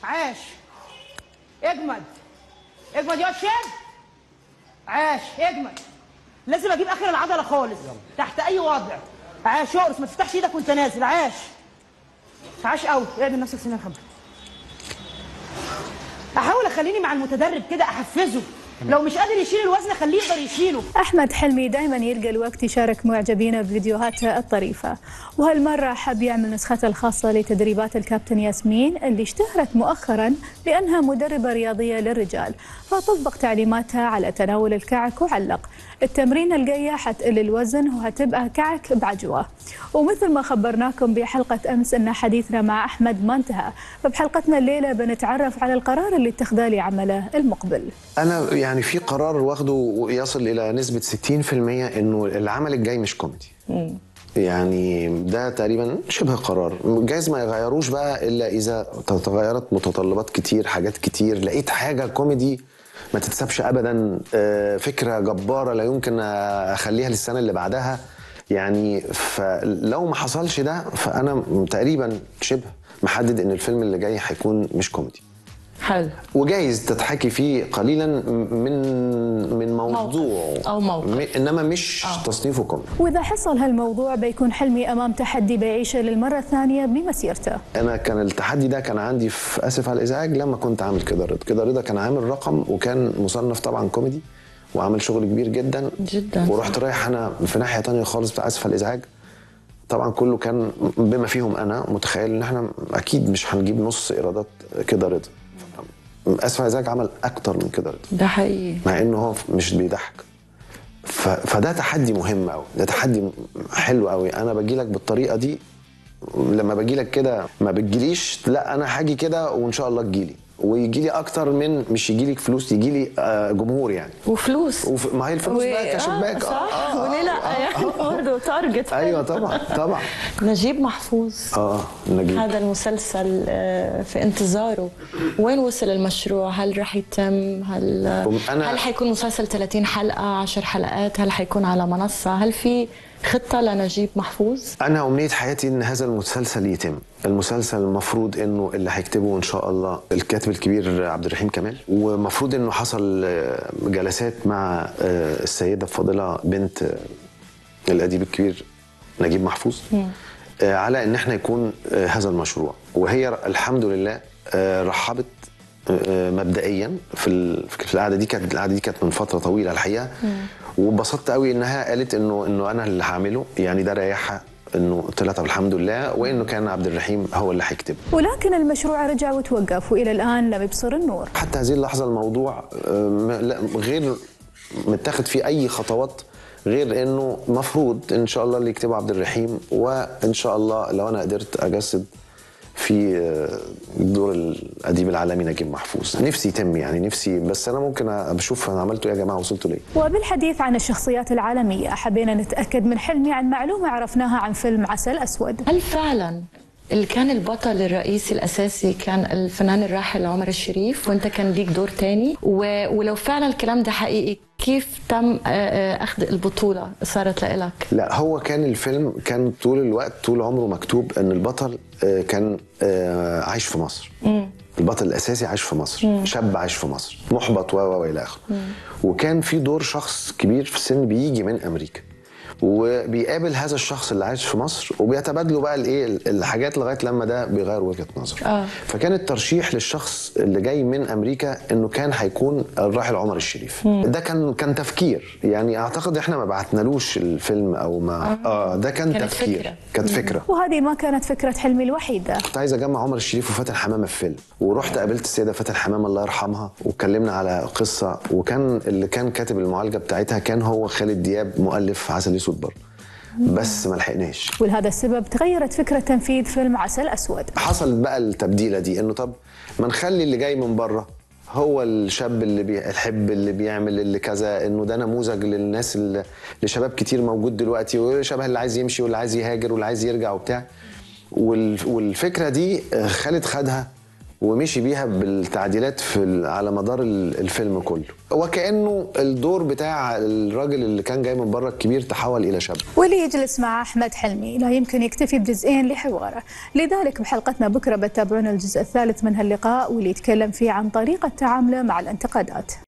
عاش اجمد اجمد يا شد عاش اجمد لازم اجيب اخر العضله خالص تحت اي وضع عاش يقرص ما تفتحش ايدك وانت نازل عاش عاش قوي اعمل نفسك سنه محمد احاول اخليني مع المتدرب كده احفزه لو مش قادر يشيل الوزن خليه يقدر يشيله أحمد حلمي دائما يلقى الوقت يشارك معجبينه بفيديوهاته الطريفة وهالمرة حب يعمل نسخته الخاصة لتدريبات الكابتن ياسمين اللي اشتهرت مؤخرا لأنها مدربة رياضية للرجال فطبق تعليماتها على تناول الكعك وعلق التمرين الجاية حتقل الوزن وهتبقى كعك بعجوة ومثل ما خبرناكم بحلقة أمس أن حديثنا مع أحمد ما انتهى فبحلقتنا الليلة بنتعرف على القرار اللي اتخذه لعمله المقبل انا يعني في قرار واخده يصل الى نسبه 60% انه العمل الجاي مش كوميدي يعني ده تقريبا شبه قرار جايز ما يغيروش بقى الا اذا تغيرت متطلبات كتير حاجات كتير لقيت حاجه كوميدي ما تتسابش ابدا آه، فكره جباره لا يمكن اخليها للسنه اللي بعدها يعني فلو ما حصلش ده فانا تقريبا شبه محدد ان الفيلم اللي جاي هيكون مش كوميدي حلو وجايز تتحكي فيه قليلا من من موضوع أو موقف. م- انما مش تصنيفه كوميدي وإذا حصل هالموضوع بيكون حلمي أمام تحدي بيعيشه للمرة الثانية بمسيرته انا كان التحدي ده كان عندي في اسف على الازعاج لما كنت عامل كده رضا كده رضا كان عامل رقم وكان مصنف طبعا كوميدي وعامل شغل كبير جدا جداً. ورحت رايح انا في ناحيه تانية خالص بتاع اسف على الازعاج طبعا كله كان بما فيهم انا متخيل ان احنا اكيد مش هنجيب نص ايرادات كده رضا اسف على الازعاج عمل اكتر من كده رضا ده حقيقي مع انه هو مش بيضحك ف... فده تحدي مهم قوي ده تحدي حلو قوي انا باجي لك بالطريقه دي لما باجي لك كده ما بتجيليش لا انا هاجي كده وان شاء الله تجيلي ويجي لي اكتر من مش يجي لك فلوس يجي لي آه جمهور يعني وفلوس وف... ما هي الفلوس بقى كشباك آه صح وليه لا يعني برضه تارجت ايوه طبعا طبعا نجيب محفوظ اه نجيب هذا المسلسل آه، في انتظاره وين وصل المشروع هل رح يتم هل أنا- هل حيكون مسلسل 30 حلقة 10 حلقات هل حيكون على منصة هل في خطة لنجيب محفوظ انا امنيه حياتي ان هذا المسلسل يتم المسلسل المفروض انه اللي هيكتبه ان شاء الله الكاتب الكبير عبد الرحيم كمال ومفروض انه حصل آه، جلسات مع آه، السيده الفاضله بنت آه، الاديب الكبير نجيب محفوظ آه، على ان احنا يكون آه، هذا المشروع وهي ر- الحمد لله آه، رحبت آه، مبدئيا في ال- في القعده دي كانت القعده دي كانت من فتره طويله الحقيقه وانبسطت قوي انها قالت انه انه انا اللي هعمله يعني ده ريحها انه قلت لها طب الحمد لله وانه كان عبد الرحيم هو اللي هيكتبه ولكن المشروع رجع وتوقف وإلى الآن لم يبصر النور حتى هذه اللحظه الموضوع آه، م- لا غير متاخد فيه اي خطوات غير انه مفروض ان شاء الله اللي يكتبه عبد الرحيم وان شاء الله لو انا قدرت اجسد في آه، دور الاديب العالمي نجيب محفوظ نفسي يتم يعني نفسي بس انا ممكن بشوف انا عملته ايه يا جماعه وصلتوا ليه وبالحديث عن الشخصيات العالمية حبينا نتأكد من حلمي عن معلومة عرفناها عن فيلم عسل أسود هل فعلا اللي كان البطل الرئيسي الأساسي كان الفنان الراحل عمر الشريف وانت كان ليك دور تاني و... ولو فعلا الكلام ده حقيقي كيف تم آه، آه، أخذ البطولة صارت لإلك لا هو كان الفيلم كان طول الوقت طول عمره مكتوب ان البطل آه، كان آه، عايش في مصر البطل الاساسي عايش في مصر شاب عايش في مصر محبط و و الى اخره وكان في دور شخص كبير في السن بيجي من امريكا وبيقابل هذا الشخص اللي عايش في مصر وبيتبادلوا بقى الايه الحاجات لغايه لما ده بيغير وجهه نظر آه. فكان الترشيح للشخص اللي جاي من امريكا انه كان هيكون الراحل عمر الشريف ده كان كان تفكير يعني اعتقد احنا ما بعتنالوش الفيلم او ما اه ده كان كانت تفكير فكرة. كانت فكره وهذه ما كانت فكرة حلمي الوحيدة كنت عايز اجمع عمر الشريف وفاتن حمامه في فيلم ورحت قابلت السيده فاتن حمامه الله يرحمها واتكلمنا على قصه وكان اللي كان كاتب المعالجه بتاعتها كان هو خالد دياب مؤلف عسل اسود برضه بس ما لحقناش ولهذا السبب تغيرت فكرة تنفيذ فيلم عسل أسود حصلت بقى التبديله دي انه طب ما نخلي اللي جاي من بره هو الشاب اللي بي... الحب اللي بيعمل اللي كذا انه ده نموذج للناس اللي لشباب كتير موجود دلوقتي وشبه اللي عايز يمشي واللي عايز يهاجر واللي عايز يرجع وبتاع وال... والفكره دي آه، خالد خدها ومشي بيها بالتعديلات في ال- على مدار ال- الفيلم كله وكانه الدور بتاع الراجل اللي كان جاي من بره الكبير تحول الى شاب واللي يجلس مع أحمد حلمي لا يمكن يكتفي بجزئين لحواره لذلك بحلقتنا بكرة بتابعون الجزء الثالث من هاللقاء واللي يتكلم فيه عن طريقة تعامله مع الانتقادات